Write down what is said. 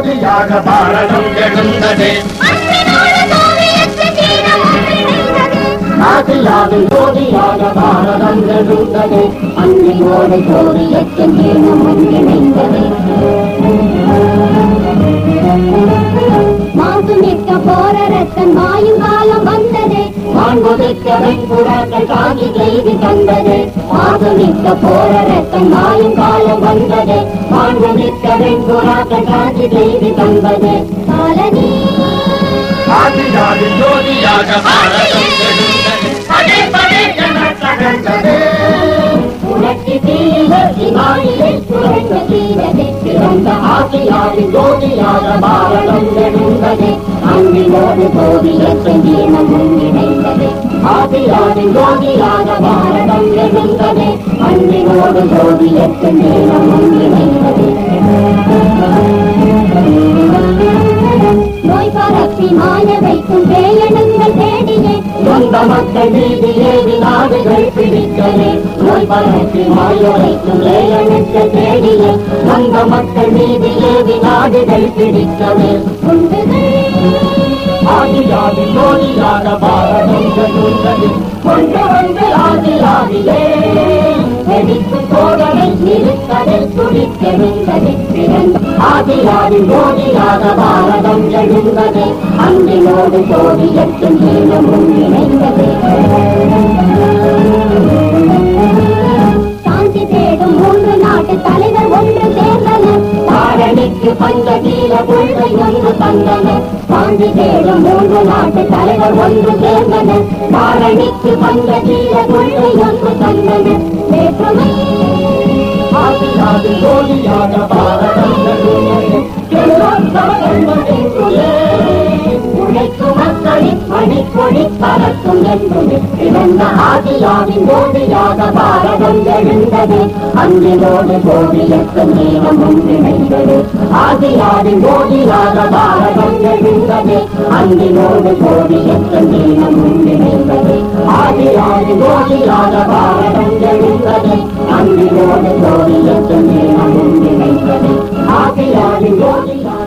ஜோதியாக பாரதம் எழுந்தது ஆசியாவின் ஜோதியாக பாரதம் எழுந்தது அன்னையோடு சோவியத்தின் தீனம் ஒன்றிணைந்தது மாசுமிக்க போர ரத்தம் மாயும் காலம் வந்தது மாண்புமிக்க வெண்புறாக்கள் காட்சி செய்து தந்தது மாசுமிக்க போர ரத்தம் மாயும் காலம் வந்தது மாண்புமிக்க வெண்புறாக்கள் காட்சி செய்து தந்தது காலனி ஆசியாவின் ஜோதியாக பாரதம் எழுந்தது படே படே என தகர்ந்தது உனக்கு தீயிலே இமாயிலே சுரங்க தீரது பிறந்த ஆசியாவின் ஜோதியாக பாரதம் எழுந்தது அன்பினோடு சோவியத்தின் தீனம் ஒன்றிணைந்தது ஆசியாவின் ஜோதியாக பாரதம் எழுந்தது அன்பினோடு சோவியத்தின் தீனம் ஒன்றிணைந்தது நோய் பரப்பி மாய வைக்கும் பேயணங்கள் தேடியே சொந்த மக்கள் மீது ஏறி நாடுகள் பிடிக்கவே நோய் பரப்பி மாய வைக்கும் லேயனுக்கு தேடிய சொந்த மக்கள் மீது ஏறி நாடுகள் பிடிக்கவே குண்டுகள் ஆசியாவின் ஜோதியாக பாரதம் எழுந்தது கொண்டு வந்து ஆசியாவிலே வெடிக்கும் சோதனை நிறுத்ததை துடிக்க நின்றது பிறந்த ஆசியாவின் ஜோதியாக பாரதம் எழுந்தது அன்பினோடு சோவியத்தின் நீளம் ஒன்றிணைந்தது சாந்தி தேடும் மூன்று நாட்டு தலைவர் ஒன்று சேர்ந்தனர் காரணிக்கு பஞ்ச கீழ கொள்கை ஒன்று தந்தனர் சாந்தி தேடும் மூன்று நாட்டு தலைவர் ஒன்று சேர்ந்தனர் காரணிக்கு பஞ்ச கீழ கொள்கை ஒன்று தந்தனர் வேற்றுமை ஆசியாவின் ஜோதியாக பாரதம் எழுந்தது எல்லோரும் சமதர்மத்திற்குள்ளே உழைக்கும் மக்களின் மணிக்கொடி பறக்கும் என்பது பிறந்த ஆசியாவின் ஜோதியாக பாரதம் எழுந்தது அன்பினோடு சோவியத்தின் நேரம் ஒன்றிணைந்தது ஆசியாவின் ஜோதியாக பாரதம் எழுந்தது அன்பினோடு சோவியத்தின் நேரம் ஒன்றிணைந்தது ஆசியாவின் ஜோதியாக பாரதம் எழுந்தது அன்பினோடு சோவியத்தின் நேரம் ஒன்றிணைந்தது ஆசியாவின் ஜோதியாக